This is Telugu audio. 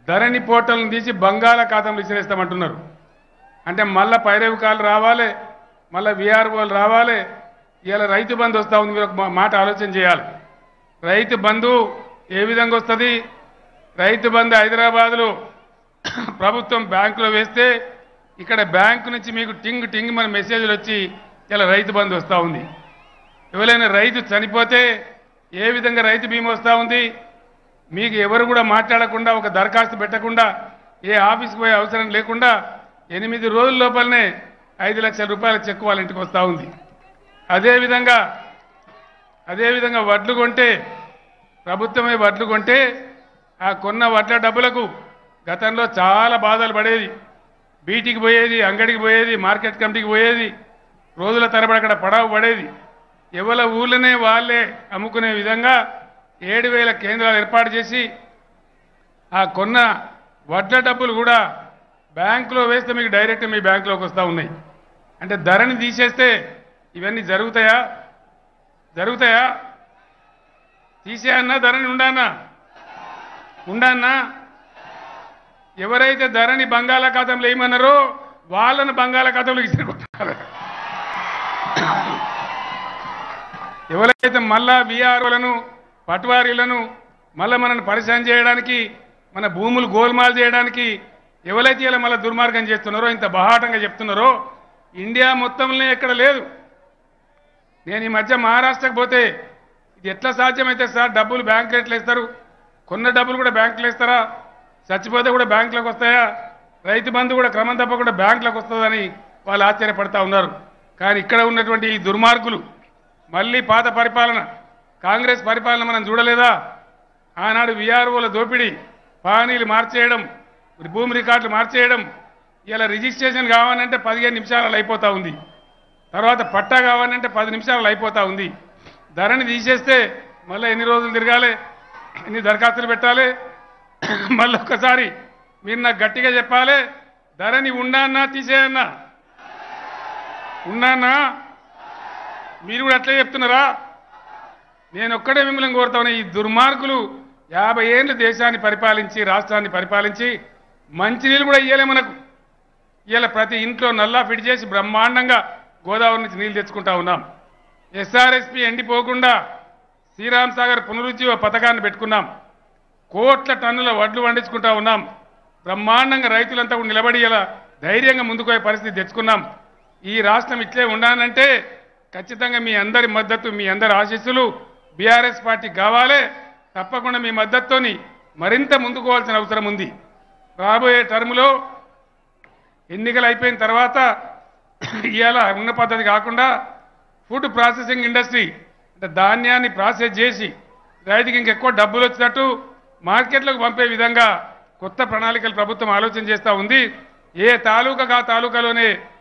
ధరణి పోర్టల్ని తీసి బంగాళాఖాతంలో విసిరేస్తామంటున్నారు అంటే మళ్ళా పైరవికాలు రావాలి మళ్ళీ విఆర్ఓలు రావాలి ఇవాళ రైతు బంధు వస్తూ ఉంది మీరు ఒక మా- మాట ఆలోచన చేయాలి రైతు బంధు ఏ విధంగా వస్తుంది రైతు బంధు హైదరాబాద్లో ప్రభుత్వం బ్యాంకులో వేస్తే ఇక్కడ బ్యాంకు నుంచి మీకు టింగ్ టింగ్ మన మెసేజ్లు వచ్చి ఇలా రైతు బంధు వస్తూ ఉంది ఎవరైనా రైతు చనిపోతే ఏ విధంగా రైతు బీమా వస్తూ ఉంది మీకు ఎవరు కూడా మాట్లాడకుండా ఒక దరఖాస్తు పెట్టకుండా ఏ ఆఫీస్కి పోయే అవసరం లేకుండా ఎనిమిది రోజుల లోపలనే ఐదు లక్షల రూపాయల చెక్ వాళ్ళ ఇంటికి వస్తూ ఉంది అదేవిధంగా అదేవిధంగా వడ్లు కొంటే ప్రభుత్వమే వడ్లు కొంటే ఆ కొన్న వడ్ల డబ్బులకు గతంలో చాలా బాధలు పడేది బీటికి పోయేది అంగడికి పోయేది మార్కెట్ కమిటీకి పోయేది రోజుల తరబడి అక్కడ పడావు పడేది ఎవల ఊళ్ళనే వాళ్ళే అమ్ముకునే విధంగా ఏడు వేల కేంద్రాలు ఏర్పాటు చేసి ఆ కొన్న వడ్ల డబ్బులు కూడా బ్యాంకులో వేస్తే మీకు డైరెక్ట్ మీ బ్యాంకులోకి వస్తూ ఉన్నాయి అంటే ధరని తీసేస్తే ఇవన్నీ జరుగుతాయా జరుగుతాయా తీసేయన్నా ధరని ఉండానా ఉండానా ఎవరైతే ధరని బంగాళాఖాతంలో వేయమన్నారో వాళ్ళను బంగాళాఖాతంలో ఇసురుకుంటారు ఎవరైతే మళ్ళా బీఆర్ఓలను పట్వారీలను మళ్ళా మనల్ని పరిచయం చేయడానికి మన భూములు గోల్మాల్ చేయడానికి ఎవరైతే ఇలా మళ్ళీ దుర్మార్గం చేస్తున్నారో ఇంత బహాటంగా చెప్తున్నారో ఇండియా మొత్తంలో ఎక్కడ లేదు నేను ఈ మధ్య మహారాష్ట్రకు పోతే ఇది ఎట్లా సాధ్యమైతే సార్ డబ్బులు బ్యాంకులో ఎట్లా ఇస్తారు కొన్న డబ్బులు కూడా బ్యాంకులో ఇస్తారా చచ్చిపోతే కూడా బ్యాంకులోకి వస్తాయా రైతు బంధు కూడా క్రమం తప్పకుండా బ్యాంకులోకి వస్తుందని వాళ్ళు ఆశ్చర్యపడతా ఉన్నారు కానీ ఇక్కడ ఉన్నటువంటి ఈ దుర్మార్గులు మళ్ళీ పాత పరిపాలన కాంగ్రెస్ పరిపాలన మనం చూడలేదా ఆనాడు విఆర్ఓల దోపిడీ పానీలు మార్చేయడం భూమి రికార్డులు మార్చేయడం ఇలా రిజిస్ట్రేషన్ కావాలంటే పదిహేను నిమిషాలలో అయిపోతా ఉంది తర్వాత పట్టా కావాలంటే పది నిమిషాలు అయిపోతా ఉంది ధరని తీసేస్తే మళ్ళీ ఎన్ని రోజులు తిరగాలి ఎన్ని దరఖాస్తులు పెట్టాలి మళ్ళీ ఒక్కసారి మీరు నాకు గట్టిగా చెప్పాలి ధరని ఉన్నానా తీసేయన్నా ఉన్నానా మీరు కూడా అట్లే చెప్తున్నారా నేను ఒక్కడే మిమ్మల్ని కోరుతాను ఈ దుర్మార్గులు యాభై ఏళ్ళు దేశాన్ని పరిపాలించి రాష్ట్రాన్ని పరిపాలించి మంచినీళ్ళు కూడా ఇయ్యలే మనకు ఇవాళ ప్రతి ఇంట్లో నల్లా ఫిట్ చేసి బ్రహ్మాండంగా గోదావరి నుంచి నీళ్లు తెచ్చుకుంటా ఉన్నాం ఎస్ఆర్ఎస్పి ఎండిపోకుండా శ్రీరామ్ సాగర్ పునరుజ్జీవ పథకాన్ని పెట్టుకున్నాం కోట్ల టన్నుల వడ్లు పండించుకుంటా ఉన్నాం బ్రహ్మాండంగా రైతులంతా కూడా నిలబడి ఇలా ధైర్యంగా ముందుకు పోయే పరిస్థితి తెచ్చుకున్నాం ఈ రాష్ట్రం ఇట్లే ఉండాలంటే ఖచ్చితంగా మీ అందరి మద్దతు మీ అందరి ఆశీస్సులు బీఆర్ఎస్ పార్టీ కావాలి తప్పకుండా మీ మద్దతుతోని మరింత ముందుకోవాల్సిన అవసరం ఉంది రాబోయే టర్ములో ఎన్నికలు అయిపోయిన తర్వాత ఇవాళ ఉన్న పద్ధతి కాకుండా ఫుడ్ ప్రాసెసింగ్ ఇండస్ట్రీ అంటే ధాన్యాన్ని ప్రాసెస్ చేసి రైతుకి ఇంకెక్కువ డబ్బులు వచ్చినట్టు మార్కెట్లకు పంపే విధంగా కొత్త ప్రణాళికలు ప్రభుత్వం ఆలోచన చేస్తూ ఉంది ఏ తాలూకా ఆ తాలూకాలోనే